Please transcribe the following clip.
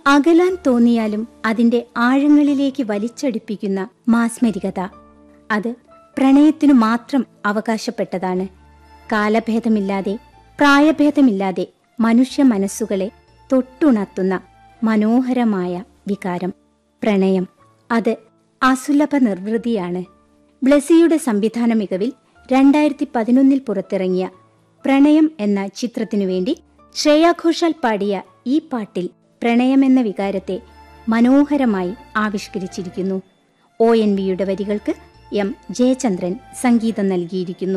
അകലാൻ തോന്നിയാലും അതിന്റെ ആഴങ്ങളിലേക്ക് വലിച്ചടിപ്പിക്കുന്ന മാസ്മരികത അത് പ്രണയത്തിനു മാത്രം അവകാശപ്പെട്ടതാണ് കാലഭേദമില്ലാതെ പ്രായഭേദമില്ലാതെ മനുഷ്യ മനസ്സുകളെ തൊട്ടുണർത്തുന്ന മനോഹരമായ വികാരം പ്രണയം അത് അസുലഭ നിർവൃതിയാണ് ബ്ലസിയുടെ സംവിധാന മികവിൽ രണ്ടായിരത്തി പതിനൊന്നിൽ പുറത്തിറങ്ങിയ പ്രണയം എന്ന ചിത്രത്തിനു വേണ്ടി ശ്രേയാ ഘോഷാൽ പാടിയ ഈ പാട്ടിൽ പ്രണയമെന്ന വികാരത്തെ മനോഹരമായി ആവിഷ്കരിച്ചിരിക്കുന്നു ഒ എൻ വിയുടെ വരികൾക്ക് എം ജയചന്ദ്രൻ സംഗീതം നൽകിയിരിക്കുന്നു